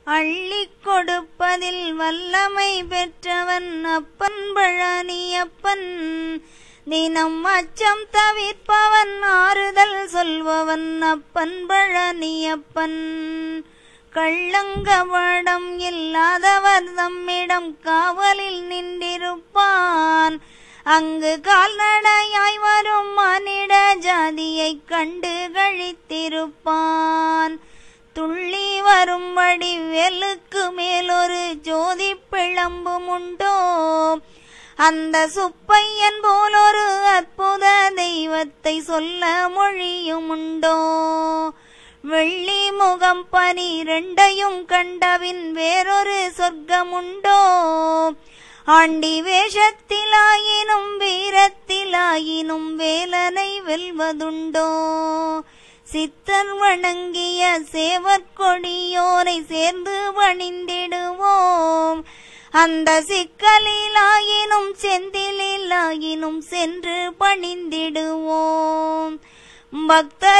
அள்ளிக் கொடுப்பதில் வல்லமை பெற்றவன் அப்பன் பழனியப்பன் தினம் அச்சம் தவிர்ப்பவன் ஆறுதல் சொல்பவன் அப்பன் பழனியப்பன் கள்ளங்கவடம் இல்லாதவர் தம்மிடம் காவலில் நின்றிருப்பான் அங்கு கால்நடையாய் வரும் மானிட ஜாதியைக் கண்டு கழித்திருப்பான் துள்ளி வரும்படி வெலுக்கு மேலொரு ஜோதி பிளம்பும் உண்டோ அந்த சுப்பையன் போலொரு அற்புத தெய்வத்தை சொல்ல மொழியும் உண்டோ வெள்ளி முகம் பனிரெண்டையும் கண்டபின் வேறொரு சொர்க்கமுண்டோ ஆண்டி வேஷத்திலாயினும் வீரத்திலாயினும் வேலனை வெல்வதுண்டோ சித்தர் வணங்கிய சேவற்கொடியோரை சேர்ந்து பணிந்திடுவோம் அந்த சிக்கலிலாயினும் செந்திலிலாயினும் சென்று பணிந்திடுவோம் பக்தர்